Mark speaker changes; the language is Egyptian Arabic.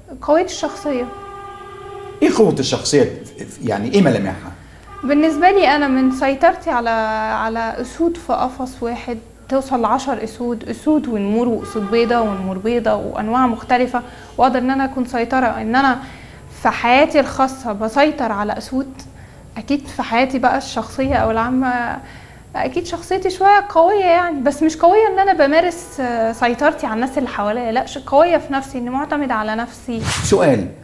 Speaker 1: قويه الشخصيه
Speaker 2: ايه قوه الشخصيه يعني ايه ملامحها
Speaker 1: بالنسبه لي انا من سيطرتي على على اسود في قفص واحد توصل لعشر اسود اسود ونمور واسود بيضة ونمور بيضة وانواع مختلفه واقدر ان انا اكون سيطره ان انا في حياتي الخاصه بسيطر على اسود اكيد في حياتي بقى الشخصيه او العامه اكيد شخصيتي شويه قويه يعني بس مش قويه ان انا بمارس آه، سيطرتي على الناس اللي حواليا لا ش- قويه في نفسي اني معتمده على نفسي
Speaker 2: سؤال